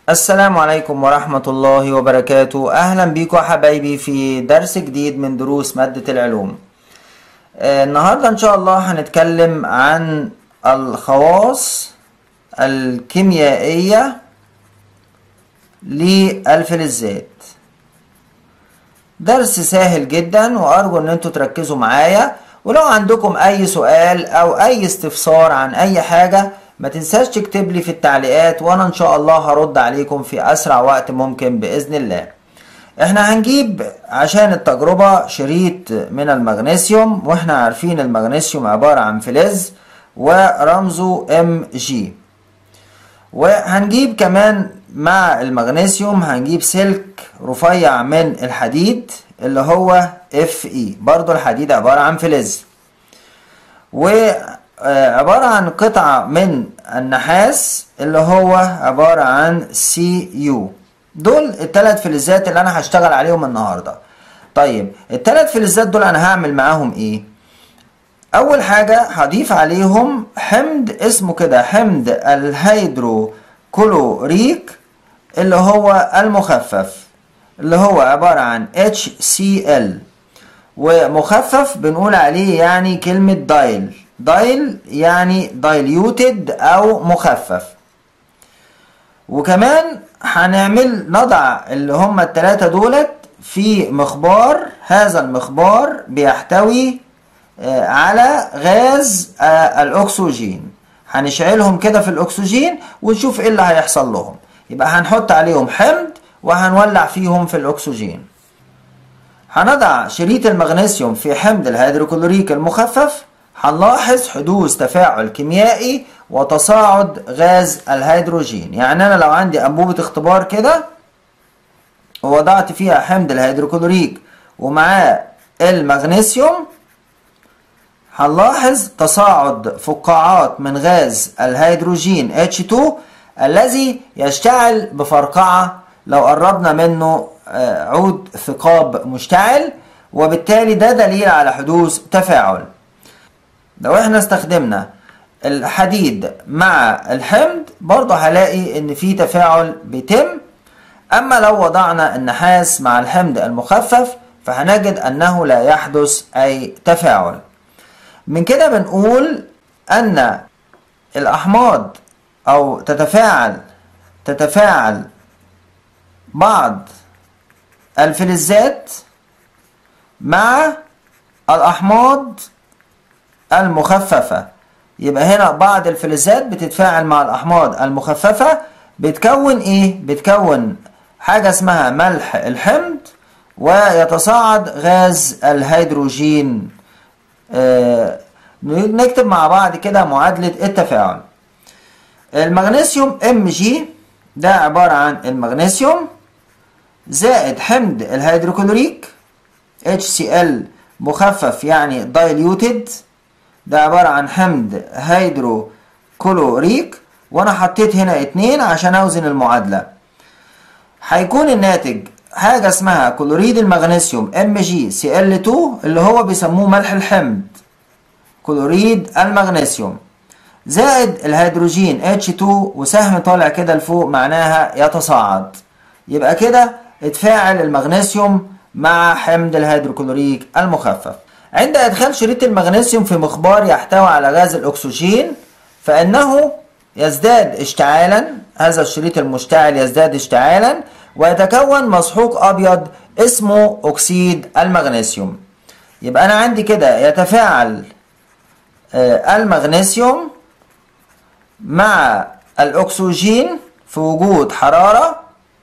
السلام عليكم ورحمة الله وبركاته أهلا بيكم يا حبايبي في درس جديد من دروس مادة العلوم آه، النهاردة إن شاء الله هنتكلم عن الخواص الكيميائية للفلزات درس سهل جدا وأرجو إن انتوا تركزوا معايا ولو عندكم أي سؤال أو أي استفسار عن أي حاجة ما تنساش تكتب لي في التعليقات وانا ان شاء الله هرد عليكم في اسرع وقت ممكن باذن الله احنا هنجيب عشان التجربة شريط من المغنيسيوم واحنا عارفين المغنيسيوم عبارة عن فلز ورمزه ام جي وهنجيب كمان مع المغنيسيوم هنجيب سلك رفيع من الحديد اللي هو اف اي برضو الحديد عبارة عن فلز وعبارة عن قطعة من النحاس اللي هو عبارة عن سي يو دول الثلاث فلزات اللي انا هشتغل عليهم النهاردة طيب الثلاث فلزات دول انا هعمل معاهم ايه اول حاجة هضيف عليهم حمض اسمه كده حمض الهيدروكلوريك اللي هو المخفف اللي هو عبارة عن HCl ومخفف بنقول عليه يعني كلمة دايل دايل يعني diluted او مخفف وكمان هنعمل نضع اللي هم التلاتة دولت في مخبار هذا المخبار بيحتوي على غاز الاكسجين هنشعلهم كده في الاكسجين ونشوف ايه اللي هيحصل لهم يبقى هنحط عليهم حمض وهنولع فيهم في الاكسجين هنضع شريط المغنيسيوم في حمض الهيدروكلوريك المخفف هنلاحظ حدوث تفاعل كيميائي وتصاعد غاز الهيدروجين يعني انا لو عندي انبوبة اختبار كده ووضعت فيها حمض الهيدروكلوريك ومعاه المغنيسيوم هنلاحظ تصاعد فقاعات من غاز الهيدروجين H2 الذي يشتعل بفرقعة لو قربنا منه عود ثقاب مشتعل وبالتالي ده دليل على حدوث تفاعل لو احنا استخدمنا الحديد مع الحمض برضه هلاقي ان في تفاعل بيتم اما لو وضعنا النحاس مع الحمض المخفف فهنجد انه لا يحدث اي تفاعل من كده بنقول ان الاحماض او تتفاعل تتفاعل بعض الفلزات مع الاحماض المخففة يبقى هنا بعض الفلزات بتتفاعل مع الأحماض المخففة بتكون إيه؟ بتكون حاجة اسمها ملح الحمض ويتصاعد غاز الهيدروجين آه نكتب مع بعض كده معادلة التفاعل المغنيسيوم ام جي ده عبارة عن المغنيسيوم زائد حمض الهيدروكلوريك HCl مخفف يعني diluted ده عبارة عن حمض هيدروكلوريك وانا حطيت هنا اتنين عشان اوزن المعادلة هيكون الناتج حاجة اسمها كلوريد المغنيسيوم MgCl2 اللي هو بيسموه ملح الحمض كلوريد المغنيسيوم زائد الهيدروجين H2 وسهم طالع كده لفوق معناها يتصاعد يبقى كده اتفاعل المغنيسيوم مع حمض الهيدروكلوريك المخفف عند إدخال شريط المغنيسيوم في مخبار يحتوي على غاز الأكسجين فإنه يزداد اشتعالا هذا الشريط المشتعل يزداد اشتعالا ويتكون مسحوق أبيض اسمه أكسيد المغنيسيوم يبقى أنا عندي كده يتفاعل المغنيسيوم مع الأكسجين في وجود حرارة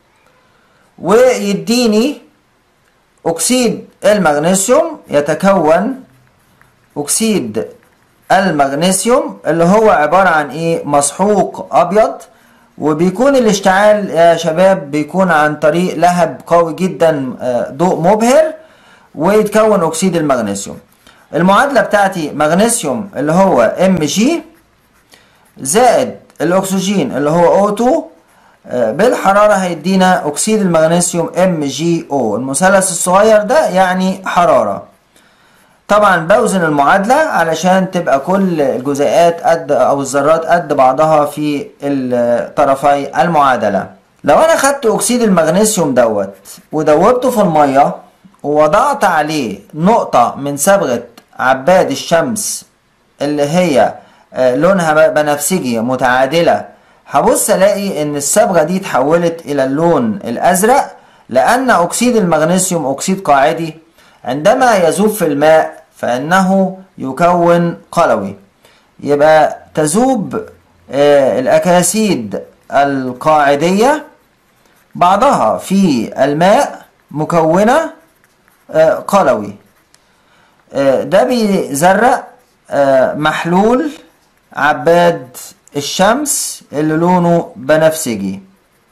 ويديني أكسيد المغنيسيوم يتكون أكسيد المغنيسيوم اللي هو عبارة عن إيه مسحوق أبيض وبيكون الاشتعال يا شباب بيكون عن طريق لهب قوي جدا ضوء مبهر ويتكون أكسيد المغنيسيوم المعادلة بتاعتي مغنيسيوم اللي هو ام جي زائد الأكسجين اللي هو O2 بالحرارة هيدينا أكسيد المغنيسيوم MgO المثلث الصغير ده يعني حرارة طبعا بوزن المعادلة علشان تبقى كل الجزيئات قد أو الذرات قد بعضها في طرفي المعادلة لو انا خدت اكسيد المغنيسيوم دوت ودوبته في الميه ووضعت عليه نقطة من صبغة عباد الشمس اللي هي لونها بنفسجي متعادلة هبص الاقي ان الصبغة دي اتحولت الى اللون الازرق لان اكسيد المغنيسيوم اكسيد قاعدي عندما يذوب في الماء فانه يكون قلوي يبقى تذوب الاكاسيد القاعدية بعضها في الماء مكونة قلوي ده بيزرق محلول عباد الشمس اللي لونه بنفسجي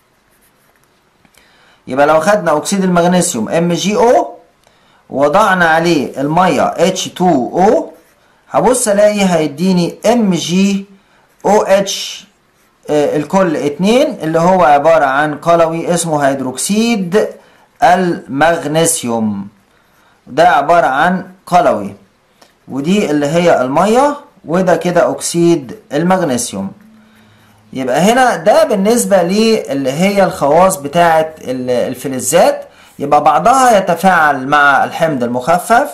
يبقى لو خدنا اكسيد المغنيسيوم MgO وضعنا عليه الميه H2O هبص الاقي هيديني MgOH الكل اتنين اللي هو عبارة عن قلوي اسمه هيدروكسيد المغنيسيوم ده عبارة عن قلوي ودي اللي هي المية وده كده أكسيد المغنيسيوم يبقى هنا ده بالنسبة لي اللي هي الخواص بتاعة الفلزات يبقى بعضها يتفاعل مع الحمض المخفف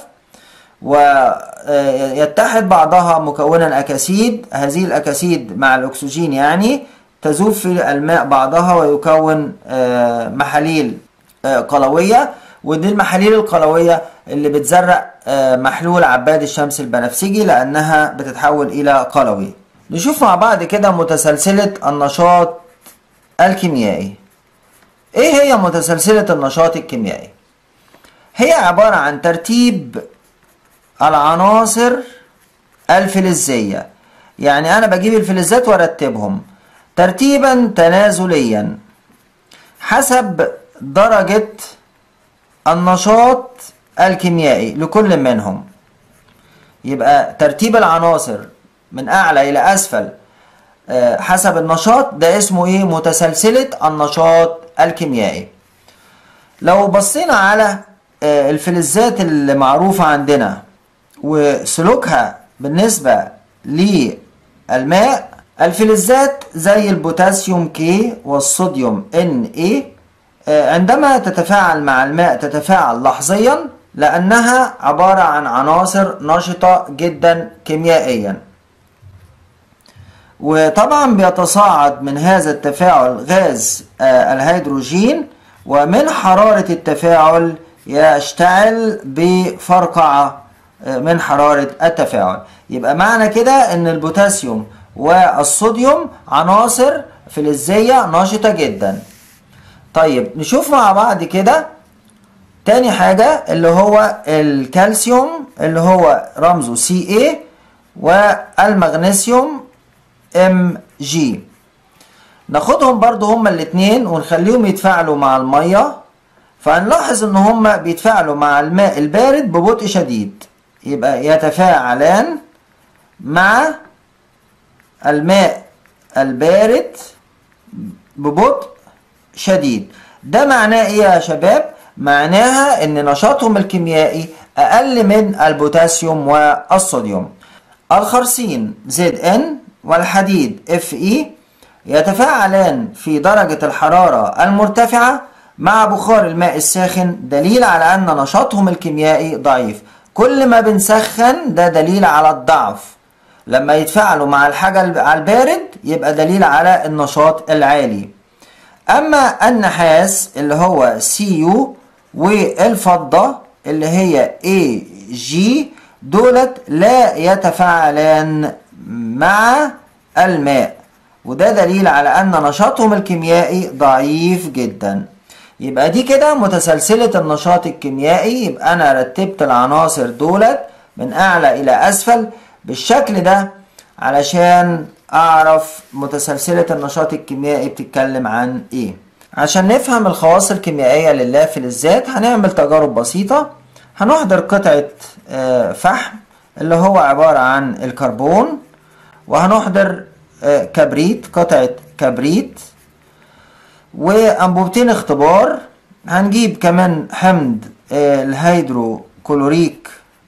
ويتحد بعضها مكونا أكاسيد هذه الأكاسيد مع الأكسجين يعني تذوب في الماء بعضها ويكون محاليل قلوية ودي المحاليل القلوية اللي بتزرق محلول عباد الشمس البنفسجي لأنها بتتحول إلى قلوي نشوف مع بعض كده متسلسلة النشاط الكيميائي ايه هي متسلسلة النشاط الكيميائي هي عبارة عن ترتيب العناصر الفلزية يعني أنا بجيب الفلزات وأرتبهم ترتيبا تنازليا حسب درجة النشاط الكيميائي لكل منهم يبقى ترتيب العناصر من أعلى إلى أسفل حسب النشاط ده اسمه إيه متسلسلة النشاط الكيميائي لو بصينا على الفلزات اللي معروفة عندنا وسلوكها بالنسبة للماء الفلزات زي البوتاسيوم كي والصوديوم ان اي عندما تتفاعل مع الماء تتفاعل لحظيا لأنها عبارة عن عناصر نشطة جدا كيميائيا وطبعا بيتصاعد من هذا التفاعل غاز الهيدروجين ومن حرارة التفاعل يشتعل بفرقعة من حرارة التفاعل يبقى معنى كده ان البوتاسيوم والصوديوم عناصر فلزية نشطة جدا طيب نشوف مع بعض كده تاني حاجة اللي هو الكالسيوم اللي هو رمزه Ca والمغنيسيوم Mg ناخدهم برضو هما الاتنين ونخليهم يتفاعلوا مع المية فهنلاحظ ان هما بيتفاعلوا مع الماء البارد ببطء شديد يبقى يتفاعلان مع الماء البارد ببطء شديد ده معناه ايه يا شباب معناها ان نشاطهم الكيميائي اقل من البوتاسيوم والصوديوم الخرسين زد ان والحديد اف اي يتفاعلان في درجة الحرارة المرتفعة مع بخار الماء الساخن دليل على ان نشاطهم الكيميائي ضعيف كل ما بنسخن ده دليل على الضعف لما يتفاعلوا مع الحاجة على البارد يبقى دليل على النشاط العالي أما النحاس اللي هو CU والفضة اللي هي AG دولت لا يتفاعلان مع الماء وده دليل على أن نشاطهم الكيميائي ضعيف جدا يبقى دي كده متسلسلة النشاط الكيميائي يبقى أنا رتبت العناصر دولت من أعلى إلى أسفل بالشكل ده علشان أعرف متسلسلة النشاط الكيميائي بتتكلم عن إيه عشان نفهم الخواص الكيميائية للفلزات هنعمل تجارب بسيطة هنحضر قطعة فحم اللي هو عبارة عن الكربون وهنحضر كبريت قطعة كبريت وأنبوبتين اختبار هنجيب كمان حمض الهيدروكلوريك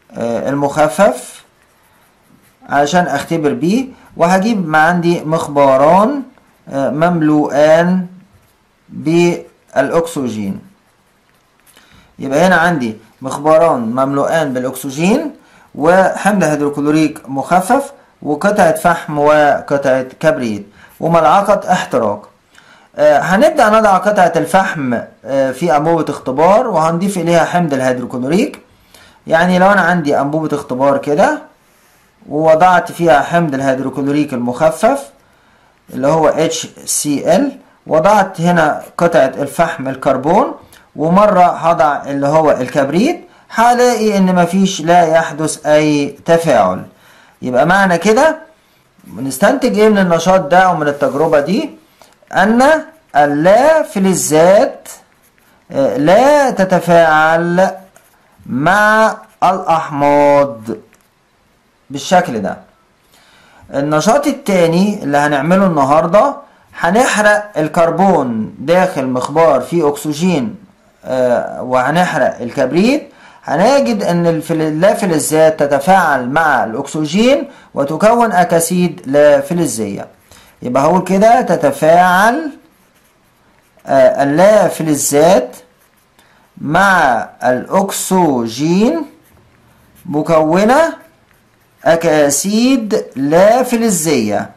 المخفف علشان اختبر بيه وهجيب ما عندي مخباران مملوءان بالأكسجين يبقى هنا عندي مخبران مملوءان بالأكسجين وحمض هيدروكلوريك مخفف وقطعة فحم وقطعة كبريت وملعقة احتراق آه هنبدأ نضع قطعة الفحم آه في أنبوبة اختبار وهنضيف إليها حمض الهيدروكلوريك يعني لو أنا عندي أنبوبة اختبار كده ووضعت فيها حمض الهيدروكلوريك المخفف اللي هو HCl وضعت هنا قطعة الفحم الكربون ومرة هضع اللي هو الكبريت هلاقي ان مفيش لا يحدث اي تفاعل يبقى معنى كده نستنتج ايه من النشاط ده او من التجربة دي ان اللا فلزات لا تتفاعل مع الاحماض بالشكل ده النشاط التاني اللي هنعمله النهاردة هنحرق الكربون داخل مخبار فيه اكسجين آه وهنحرق الكبريت هنجد ان اللا فلزات تتفاعل مع الاكسجين وتكون اكاسيد لا فلزيه يبقى هقول كده تتفاعل آه اللا فلزات مع الاكسجين مكونه اكاسيد لا فلزيه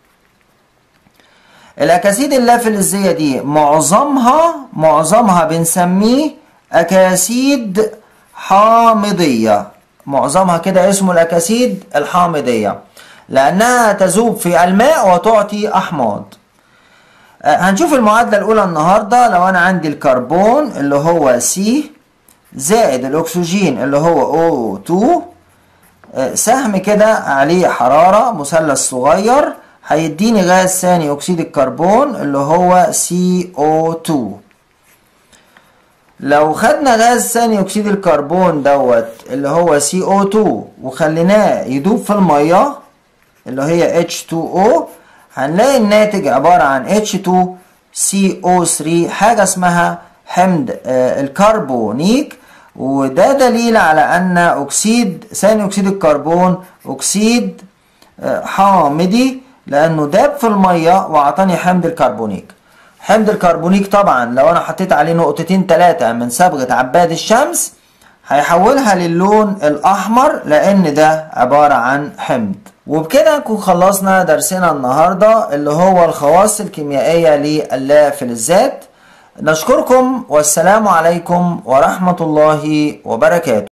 الاكاسيد اللافلزيه دي معظمها معظمها بنسميه اكاسيد حامضيه معظمها كده اسمه الاكاسيد الحامضيه لانها تذوب في الماء وتعطي احماض هنشوف المعادله الاولى النهارده لو انا عندي الكربون اللي هو سي زائد الاكسجين اللي هو O2 سهم كده عليه حراره مثلث صغير هيديني غاز ثاني اكسيد الكربون اللي هو CO2 لو خدنا غاز ثاني اكسيد الكربون دوت اللي هو CO2 وخليناه يدوب في الميه اللي هي H2O هنلاقي الناتج عبارة عن H2CO3 حاجة اسمها حمض الكربونيك وده دليل على ان اكسيد ثاني اكسيد الكربون اكسيد حامضي لانه داب في الميه واعطاني حمض الكربونيك حمض الكربونيك طبعا لو انا حطيت عليه نقطتين ثلاثة من صبغة عباد الشمس هيحولها للون الاحمر لان ده عبارة عن حمض وبكده نكون خلصنا درسنا النهاردة اللي هو الخواص الكيميائية للافلزات نشكركم والسلام عليكم ورحمة الله وبركاته